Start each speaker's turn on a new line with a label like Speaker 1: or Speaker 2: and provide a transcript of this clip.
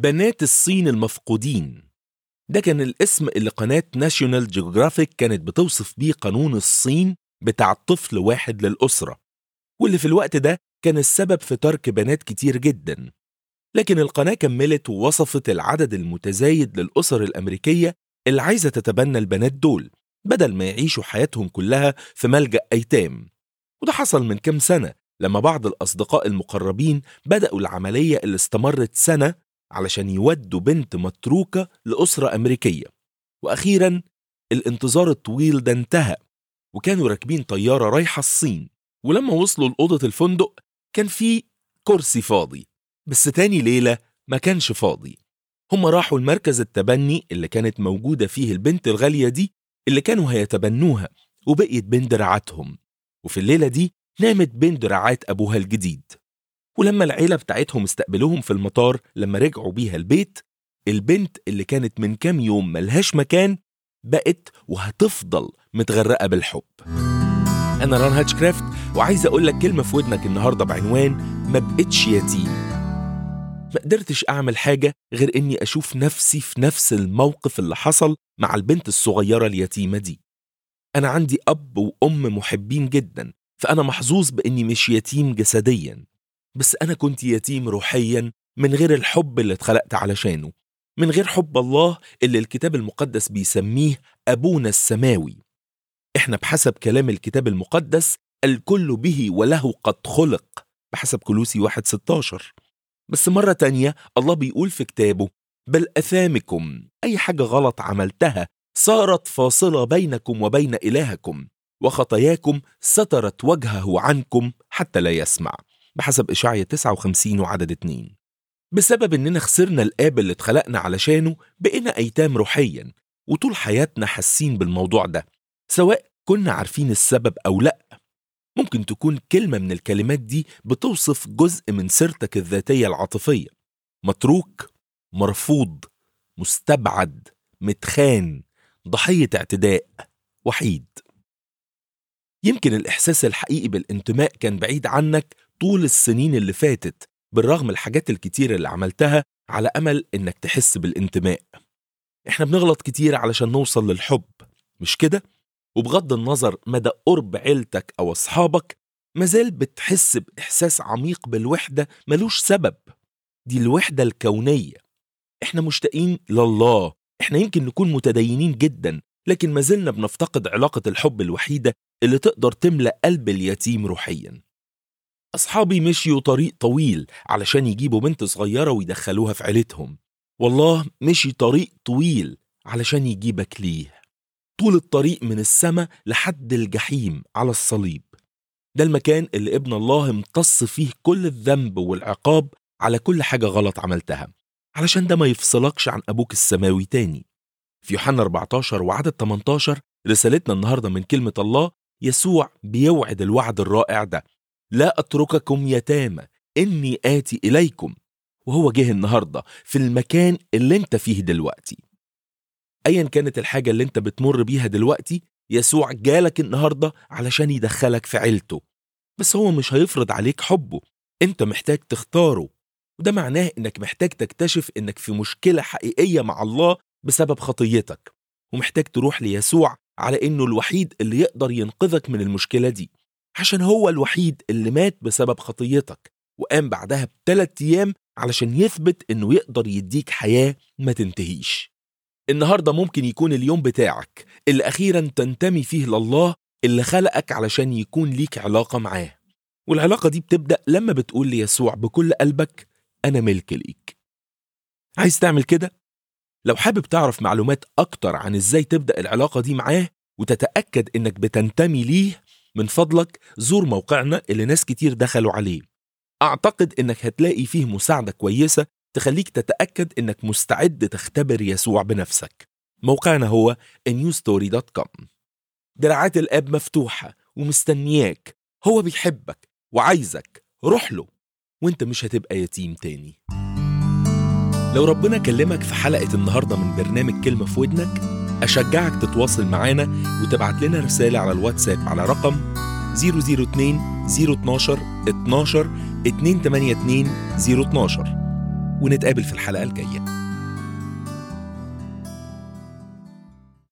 Speaker 1: بنات الصين المفقودين ده كان الاسم اللي قناة ناشيونال جيوغرافيك كانت بتوصف بيه قانون الصين بتاع طفل واحد للأسرة واللي في الوقت ده كان السبب في ترك بنات كتير جدا لكن القناة كملت ووصفت العدد المتزايد للأسر الأمريكية اللي عايزة تتبنى البنات دول بدل ما يعيشوا حياتهم كلها في ملجأ أيتام وده حصل من كام سنة لما بعض الأصدقاء المقربين بدأوا العملية اللي استمرت سنة علشان يودوا بنت متروكة لأسرة أمريكية وأخيرا الانتظار الطويل ده انتهى وكانوا راكبين طيارة رايحة الصين ولما وصلوا لأوضة الفندق كان في كرسي فاضي بس تاني ليلة ما كانش فاضي هم راحوا المركز التبني اللي كانت موجودة فيه البنت الغالية دي اللي كانوا هيتبنوها وبقيت بين دراعاتهم وفي الليلة دي نامت بين دراعات أبوها الجديد ولما العيلة بتاعتهم استقبلوهم في المطار لما رجعوا بيها البيت البنت اللي كانت من كام يوم ملهاش مكان بقت وهتفضل متغرقة بالحب أنا ران هاتشكرافت وعايز أقول لك كلمة في ودنك النهاردة بعنوان ما بقتش يتيم ما قدرتش أعمل حاجة غير إني أشوف نفسي في نفس الموقف اللي حصل مع البنت الصغيرة اليتيمة دي أنا عندي أب وأم محبين جدا فأنا محظوظ بإني مش يتيم جسديا بس أنا كنت يتيم روحيا من غير الحب اللي اتخلقت علشانه من غير حب الله اللي الكتاب المقدس بيسميه أبونا السماوي إحنا بحسب كلام الكتاب المقدس الكل به وله قد خلق بحسب كلوسي 1.16 بس مرة تانية الله بيقول في كتابه بل أثامكم أي حاجة غلط عملتها صارت فاصلة بينكم وبين إلهكم وخطاياكم سترت وجهه عنكم حتى لا يسمع بحسب إشعية 59 وعدد 2 بسبب إننا خسرنا الآب اللي اتخلقنا علشانه بقينا أيتام روحيا وطول حياتنا حاسين بالموضوع ده سواء كنا عارفين السبب أو لأ ممكن تكون كلمة من الكلمات دي بتوصف جزء من سيرتك الذاتية العاطفية متروك مرفوض مستبعد متخان ضحية اعتداء وحيد يمكن الإحساس الحقيقي بالانتماء كان بعيد عنك طول السنين اللي فاتت بالرغم الحاجات الكتير اللي عملتها على أمل إنك تحس بالانتماء إحنا بنغلط كتير علشان نوصل للحب مش كده؟ وبغض النظر مدى قرب عيلتك أو أصحابك مازال بتحس بإحساس عميق بالوحدة ملوش سبب دي الوحدة الكونية إحنا مشتاقين لله إحنا يمكن نكون متدينين جدا لكن مازلنا بنفتقد علاقة الحب الوحيدة اللي تقدر تملأ قلب اليتيم روحيا أصحابي مشيوا طريق طويل علشان يجيبوا بنت صغيرة ويدخلوها في عيلتهم والله مشي طريق طويل علشان يجيبك ليه طول الطريق من السماء لحد الجحيم على الصليب ده المكان اللي ابن الله امتص فيه كل الذنب والعقاب على كل حاجة غلط عملتها علشان ده ما يفصلكش عن أبوك السماوي تاني في يوحنا 14 وعدد 18 رسالتنا النهاردة من كلمة الله يسوع بيوعد الوعد الرائع ده لا أترككم يتامى إني آتي إليكم وهو جه النهاردة في المكان اللي انت فيه دلوقتي أيا كانت الحاجة اللي انت بتمر بيها دلوقتي يسوع جالك النهاردة علشان يدخلك في عيلته بس هو مش هيفرض عليك حبه انت محتاج تختاره وده معناه انك محتاج تكتشف انك في مشكلة حقيقية مع الله بسبب خطيتك ومحتاج تروح ليسوع على انه الوحيد اللي يقدر ينقذك من المشكلة دي عشان هو الوحيد اللي مات بسبب خطيتك وقام بعدها بثلاث ايام علشان يثبت انه يقدر يديك حياة ما تنتهيش النهارده ممكن يكون اليوم بتاعك اللي اخيرا تنتمي فيه لله اللي خلقك علشان يكون ليك علاقة معاه والعلاقة دي بتبدأ لما بتقول ليسوع بكل قلبك أنا ملك ليك عايز تعمل كده؟ لو حابب تعرف معلومات أكتر عن إزاي تبدأ العلاقة دي معاه وتتأكد إنك بتنتمي ليه من فضلك زور موقعنا اللي ناس كتير دخلوا عليه أعتقد إنك هتلاقي فيه مساعدة كويسة تخليك تتأكد إنك مستعد تختبر يسوع بنفسك موقعنا هو newstory.com دراعات الآب مفتوحة ومستنياك هو بيحبك وعايزك روح له وانت مش هتبقى يتيم تاني لو ربنا كلمك في حلقة النهاردة من برنامج كلمة في ودنك أشجعك تتواصل معانا وتبعت لنا رسالة على الواتساب على رقم 002 012 12 282 012 ونتقابل في الحلقة الجاية